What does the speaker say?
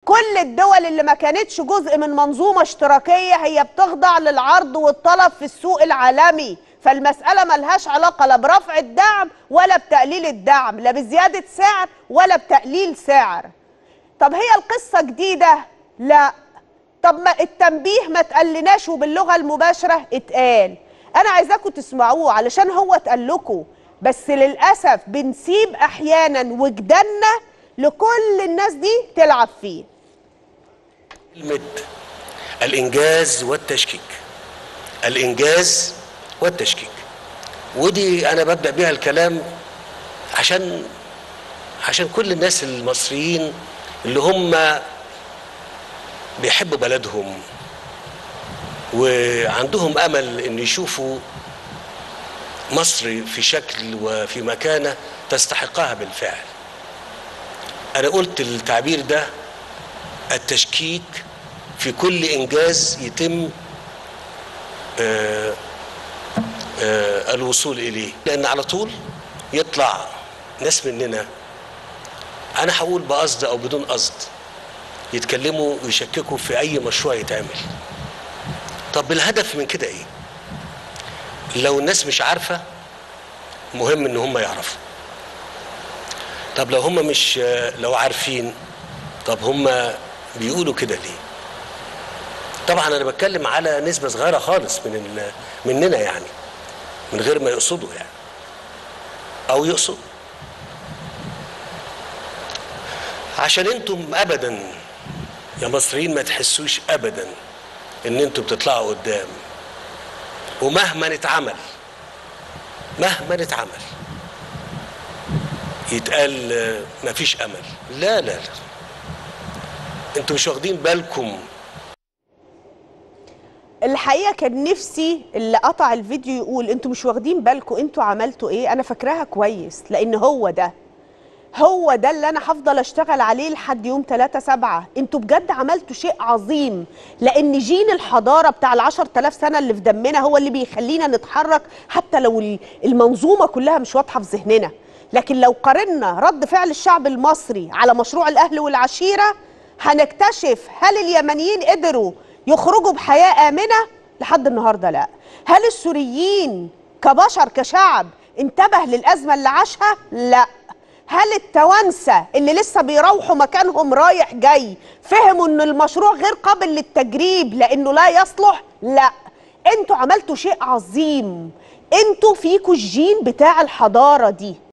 كل الدول اللي ما كانتش جزء من منظومة اشتراكية هي بتخضع للعرض والطلب في السوق العالمي فالمسألة ملهاش علاقة لا برفع الدعم ولا بتقليل الدعم لا بزيادة سعر ولا بتقليل سعر طب هي القصة جديدة؟ لا طب ما التنبيه ما تقلناش وباللغة المباشرة اتقال أنا عايزاكم تسمعوه علشان هو اتقال لكم بس للأسف بنسيب أحيانا وجداننا لكل الناس دي تلعب فيه كلمة الإنجاز والتشكيك الإنجاز والتشكيك ودي أنا ببدأ بيها الكلام عشان عشان كل الناس المصريين اللي هم بيحبوا بلدهم وعندهم أمل إن يشوفوا مصر في شكل وفي مكانة تستحقها بالفعل أنا قلت التعبير ده التشكيك في كل انجاز يتم آه آه الوصول اليه لان على طول يطلع ناس مننا انا هقول بقصد او بدون قصد يتكلموا ويشككوا في اي مشروع يتعمل طب الهدف من كده ايه لو الناس مش عارفه مهم ان هم يعرفوا طب لو هم مش لو عارفين طب هم بيقولوا كده ليه طبعا انا بتكلم على نسبه صغيره خالص من ال... مننا يعني من غير ما يقصدوا يعني او يقصدوا عشان انتم ابدا يا مصريين ما تحسوش ابدا ان انتم بتطلعوا قدام ومهما اتعمل مهما اتعمل يتقال مفيش امل لا لا لا انتوا مش واخدين بالكم الحقيقه كان نفسي اللي قطع الفيديو يقول انتوا مش واخدين بالكم انتوا عملتوا ايه انا فاكراها كويس لان هو ده هو ده اللي انا هفضل اشتغل عليه لحد يوم 3 7 انتوا بجد عملتوا شيء عظيم لان جين الحضاره بتاع ال 10000 سنه اللي في دمنا هو اللي بيخلينا نتحرك حتى لو المنظومه كلها مش واضحه في ذهننا لكن لو قارنا رد فعل الشعب المصري على مشروع الاهل والعشيره هنكتشف هل اليمنيين قدروا يخرجوا بحياه امنه لحد النهارده لا هل السوريين كبشر كشعب انتبه للازمه اللي عاشها لا هل التوانسه اللي لسه بيروحوا مكانهم رايح جاي فهموا ان المشروع غير قابل للتجريب لانه لا يصلح لا انتوا عملتوا شيء عظيم انتوا فيكوا الجين بتاع الحضاره دي